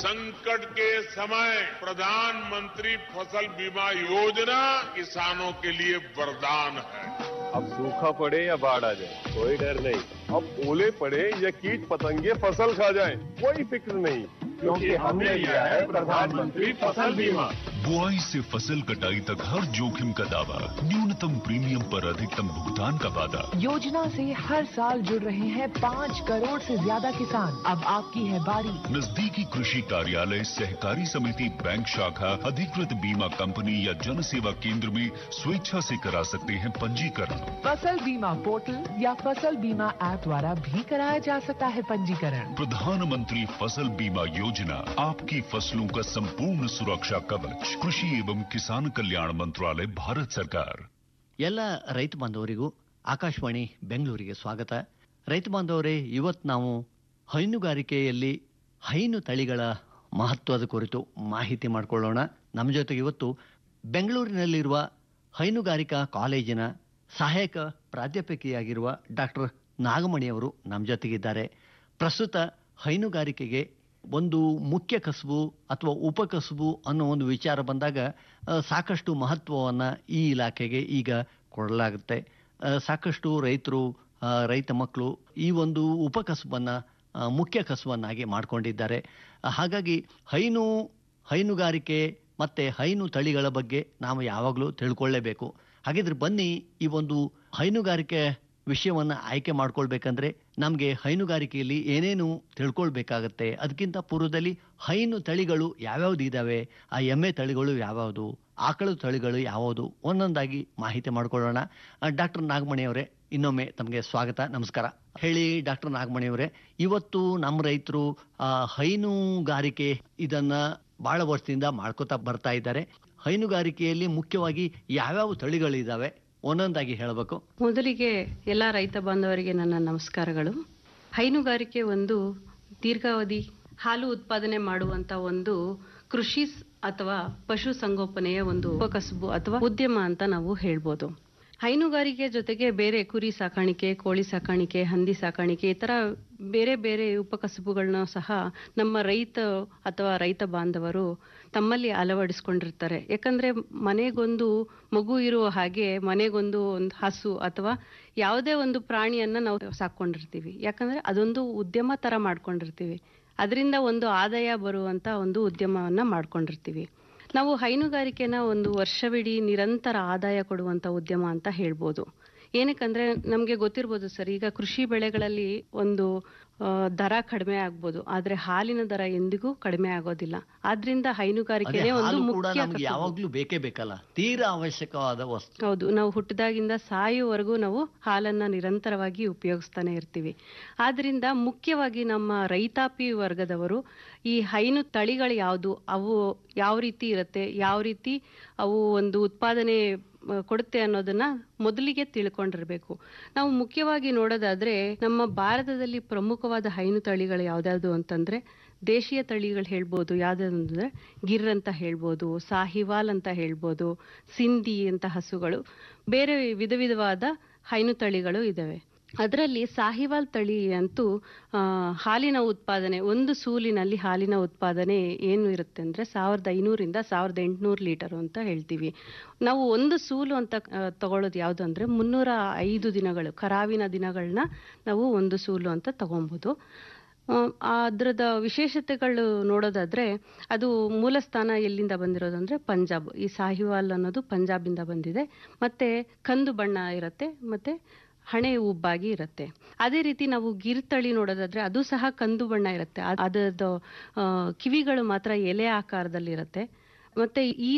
संकट के समय प्रधानमंत्री फसल बीमा योजना किसानों के लिए वरदान है अब सूखा पड़े या बाढ़ आ जाए कोई डर नहीं अब ओले पड़े या कीट पतंगे फसल खा जाए कोई फिक्र नहीं क्योंकि हमने लिया है प्रधानमंत्री फसल बीमा बुआई से फसल कटाई तक हर जोखिम का दावा न्यूनतम प्रीमियम पर अधिकतम भुगतान का वादा योजना से हर साल जुड़ रहे हैं पाँच करोड़ से ज्यादा किसान अब आपकी है बारी नजदीकी कृषि कार्यालय सहकारी समिति बैंक शाखा अधिकृत बीमा कंपनी या जन सेवा केंद्र में स्वेच्छा से करा सकते हैं पंजीकरण फसल बीमा पोर्टल या फसल बीमा ऐप द्वारा भी कराया जा सकता है पंजीकरण प्रधानमंत्री फसल बीमा योजना आपकी फसलों का संपूर्ण सुरक्षा कवच कृषि एवं किसान कल्याण मंत्रालय भारत सरकार ಎಲ್ಲ ರೈತ ಬಾಂಧವರಿಗೂ ಆಕಾಶವಾಣಿ ಬೆಂಗಳೂರಿಗೆ ಸ್ವಾಗತ ರೈತ ಬಾಂಧವರೇ ಇವತ್ತು ನಾವು ಹೈನುಗಾರಿಕೆಯಲ್ಲಿ ಹೈನು ತಳಿಗಳ ಮಹತ್ವದ ಕುರಿತು ಮಾಹಿತಿ ಮಾಡಿಕೊಳ್ಳೋಣ ನಮ್ಮ ಜೊತೆಗೆ ಇವತ್ತು ಬೆಂಗಳೂರಿನಲ್ಲಿರುವ ಹೈನುಗಾರಿಕಾ ಕಾಲೇಜಿನ ಸಹಾಯಕ ಪ್ರಾಧ್ಯಾಪಕಿಯಾಗಿರುವ ಡಾಕ್ಟರ್ ನಾಗಮಣಿಯವರು ನಮ್ಮ ಜೊತೆಗಿದ್ದಾರೆ ಪ್ರಸ್ತುತ ಹೈನುಗಾರಿಕೆಗೆ ಒಂದು ಮುಖ್ಯ ಕಸುಬು ಅಥವಾ ಉಪಕಸುಬು ಅನ್ನೋ ಒಂದು ವಿಚಾರ ಬಂದಾಗ ಆ, ಸಾಕಷ್ಟು ಮಹತ್ವವನ್ನು ಈ ಇಲಾಖೆಗೆ ಈಗ ಕೊಡಲಾಗುತ್ತೆ ಆ, ಸಾಕಷ್ಟು ರೈತರು ಆ, ರೈತ ಮಕ್ಕಳು ಈ ಒಂದು ಉಪಕಸುಬನ್ನು ಆ, ಮುಖ್ಯ ಕಸುಬನ್ನಾಗಿ ಮಾಡಿಕೊಂಡಿದ್ದಾರೆ ಆ, ಹಾಗಾಗಿ ಹೈನು ಹೈನುಗಾರಿಕೆ ಮತ್ತು ಹೈನು ತಳಿಗಳ ಬಗ್ಗೆ ನಾವು ಯಾವಾಗಲೂ ತಿಳ್ಕೊಳ್ಳೇಬೇಕು ಹಾಗಿದ್ರೆ ಬನ್ನಿ ಈ ಒಂದು ಹೈನುಗಾರಿಕೆ ವಿಷಯವನ್ನು ಆಯ್ಕೆ ಮಾಡ್ಕೊಳ್ಬೇಕಂದ್ರೆ ನಮಗೆ ಹೈನುಗಾರಿಕೆಯಲ್ಲಿ ಏನೇನು ತಿಳ್ಕೊಳ್ಬೇಕಾಗತ್ತೆ ಅದಕ್ಕಿಂತ ಪೂರ್ವದಲ್ಲಿ ಹೈನು ತಳಿಗಳು ಯಾವ್ಯಾವ್ದು ಇದ್ದಾವೆ ಆ ಎಮ್ಮೆ ತಳಿಗಳು ಯಾವ್ಯಾವುದು ಆಕಳು ತಳಿಗಳು ಯಾವುದು ಒಂದೊಂದಾಗಿ ಮಾಹಿತಿ ಮಾಡ್ಕೊಳ್ಳೋಣ ಡಾಕ್ಟರ್ ನಾಗಮಣಿಯವರೇ ಇನ್ನೊಮ್ಮೆ ತಮಗೆ ಸ್ವಾಗತ ನಮಸ್ಕಾರ ಹೇಳಿ ಡಾಕ್ಟರ್ ನಾಗಮಣಿಯವರೇ ಇವತ್ತು ನಮ್ಮ ರೈತರು ಆ, ಹೈನುಗಾರಿಕೆ ಇದನ್ನ ಬಹಳ ವರ್ಷದಿಂದ ಮಾಡ್ಕೋತಾ ಬರ್ತಾ ಇದ್ದಾರೆ ಹೈನುಗಾರಿಕೆಯಲ್ಲಿ ಮುಖ್ಯವಾಗಿ ಯಾವ್ಯಾವ ತಳಿಗಳಿದ್ದಾವೆ ಒಂದೊಂದಾಗಿ ಹೇಳಬೇಕು ಮೊದಲಿಗೆ ಎಲ್ಲ ರೈತ ಬಾಂಧವರಿಗೆ ನನ್ನ ನಮಸ್ಕಾರಗಳು ಹೈನುಗಾರಿಕೆ ಒಂದು ದೀರ್ಘಾವಧಿ ಹಾಲು ಉತ್ಪಾದನೆ ಮಾಡುವಂತ ಒಂದು ಕೃಷಿ ಸ್- ಅಥವಾ ಪಶು ಸಂಗೋಪನೆಯ ಒಂದು ಉಪಕಸಬು ಅಥವಾ ಉದ್ಯಮ ಅಂತ ನಾವು ಹೇಳ್ಬೋದು ಹೈನುಗಾರಿಕೆ ಜೊತೆಗೆ ಬೇರೆ ಕುರಿ ಸಾಕಾಣಿಕೆ ಕೋಳಿ ಸಾಕಾಣಿಕೆ ಹಂದಿ ಸಾಕಾಣಿಕೆ ಈ ತರ ಬೇರೆ ಬೇರೆ ಉಪಕಸಬುಗಳನ್ನ ಸಹ ನಮ್ಮ ರೈತ ಅಥವಾ ರೈತ ಬಾಂಧವರು ತಮ್ಮಲ್ಲಿ ಅಳವಡಿಸ್ಕೊಂಡಿರ್ತಾರೆ ಯಾಕಂದ್ರೆ ಮನೆಗೊಂದು ಮಗು ಇರುವ ಹಾಗೆ ಮನೆಗೊಂದು ಒಂದು ಹಸು ಅಥವಾ ಯಾವುದೇ ಒಂದು ಪ್ರಾಣಿಯನ್ನ ನಾವು ಸಾಕೊಂಡಿರ್ತೀವಿ ಯಾಕಂದ್ರೆ ಅದೊಂದು ಉದ್ಯಮ ತರ ಮಾಡ್ಕೊಂಡಿರ್ತೀವಿ ಅದರಿಂದ ಒಂದು ಆದಾಯ ಬರುವಂತ ಒಂದು ಉದ್ಯಮವನ್ನ ಮಾಡ್ಕೊಂಡಿರ್ತೀವಿ ನಾವು ಹೈನುಗಾರಿಕೆನ ಒಂದು ವರ್ಷವಿಡೀ ನಿರಂತರ ಆದಾಯ ಕೊಡುವಂತ ಉದ್ಯಮ ಅಂತ ಹೇಳ್ಬೋದು ಏನಕ್ಕಂದ್ರೆ ನಮ್ಗೆ ಗೊತ್ತಿರ್ಬೋದು ಸರ್ ಈಗ ಕೃಷಿ ಬೆಳೆಗಳಲ್ಲಿ ಒಂದು ಆ, ದರ ಕಡಿಮೆ ಆಗ್ಬೋದು ಆದ್ರೆ ಹಾಲಿನ ದರ ಎಂದಿಗೂ ಕಡಿಮೆ ಆಗೋದಿಲ್ಲ ಆದ್ರಿಂದ ಅದೇ ಹೈನುಗಾರಿಕೆನೇ ಒಂದು ಹಾಲು ಕೂಡ ಮುಖ್ಯ ನಮ್ಗೆ ಕಸುಬು. ಯಾವಾಗ್ಲೂ ಬೇಕೇ ಬೇಕಲ್ಲ ತೀರಾ ಅವಶ್ಯಕವಾದ ವಸ್ತು ಹೌದು ನಾವು ಹುಟ್ಟಿದಾಗಿಂದ ಸಾಯುವವರೆಗೂ ನಾವು ಹಾಲನ್ನ ನಿರಂತರವಾಗಿ ಉಪಯೋಗಿಸ್ತಾನೆ ಇರ್ತೀವಿ ಆದ್ರಿಂದ ಮುಖ್ಯವಾಗಿ ನಮ್ಮ ರೈತಾಪಿ ವರ್ಗದವರು ಈ ಹೈನು ತಳಿಗಳು ಯಾವುದು ಅವು ಯಾವ ರೀತಿ ಇರುತ್ತೆ ಯಾವ ರೀತಿ ಅವು ಒಂದು ಉತ್ಪಾದನೆ ಆ, ಕೊಡುತ್ತೆ ಅನ್ನೋದನ್ನ ಮೊದಲಿಗೆ ತಿಳ್ಕೊಂಡಿರ್ಬೇಕು ನಾವು ಮುಖ್ಯವಾಗಿ ನೋಡೋದಾದ್ರೆ ನಮ್ಮ ಭಾರತದಲ್ಲಿ ಪ್ರಮುಖವಾದ ಹೈನು ತಳಿಗಳು ಯಾವ್ದಾವ್ದು ಅಂತಂದ್ರೆ ದೇಶೀಯ ತಳಿಗಳು ಹೇಳ್ಬೋದು ಯಾವ್ದಂದ್ರೆ ಗಿರ್ ಅಂತ ಹೇಳ್ಬೋದು ಸಾಹಿವಾಲ್ ಅಂತ ಹೇಳ್ಬೋದು ಸಿಂಧಿ ಅಂತ ಹಸುಗಳು ಬೇರೆ ವಿಧ ವಿಧವಾದ ಹೈನು ತಳಿಗಳು ಇದಾವೆ ಅದರಲ್ಲಿ ಸಾಹಿವಾಲ್ ತಳಿ ಅಂತೂ ಆ, ಹಾಲಿನ ಉತ್ಪಾದನೆ ಒಂದು ಸೂಲಿನಲ್ಲಿ ಹಾಲಿನ ಉತ್ಪಾದನೆ ಏನು ಇರುತ್ತೆ ಅಂದ್ರೆ ಸಾವಿರದ ಐನೂರಿಂದ ಸಾವಿರದ ಎಂಟುನೂರು ಲೀಟರ್ ಅಂತ ಹೇಳ್ತೀವಿ ನಾವು ಒಂದು ಸೂಲು ಅಂತ ಆ, ತಗೊಳ್ಳೋದು ಯಾವುದು ಅಂದ್ರೆ ಮುನ್ನೂರ ಐದು ದಿನಗಳು ಕರಾವಿನ ದಿನಗಳನ್ನ ನಾವು ಒಂದು ಸೂಲು ಅಂತ ತಗೊಬೋದು ಆ, ಅದ್ರದ ವಿಶೇಷತೆಗಳು ನೋಡೋದಾದ್ರೆ ಅದು ಮೂಲ ಸ್ಥಾನ ಎಲ್ಲಿಂದ ಬಂದಿರೋದು ಅಂದ್ರೆ ಪಂಜಾಬ್ ಈ ಸಾಹಿವಾಲ್ ಅನ್ನೋದು ಪಂಜಾಬಿಂದ ಬಂದಿದೆ ಮತ್ತೆ ಕಂದು ಬಣ್ಣ ಇರುತ್ತೆ ಮತ್ತೆ ಹಣೆ ಉಬ್ಬಾಗಿ ಇರುತ್ತೆ ಅದೇ ರೀತಿ ನಾವು ಗಿರ್ ತಳಿ ನೋಡೋದಾದ್ರೆ ಅದು ಸಹ ಕಂದು ಬಣ್ಣ ಇರುತ್ತೆ ಅದ್- ಅದರದ್ದು ಆ, ಕಿವಿಗಳು ಮಾತ್ರ ಎಲೆ ಆಕಾರದಲ್ಲಿ ಇರುತ್ತೆ ಮತ್ತೆ ಈ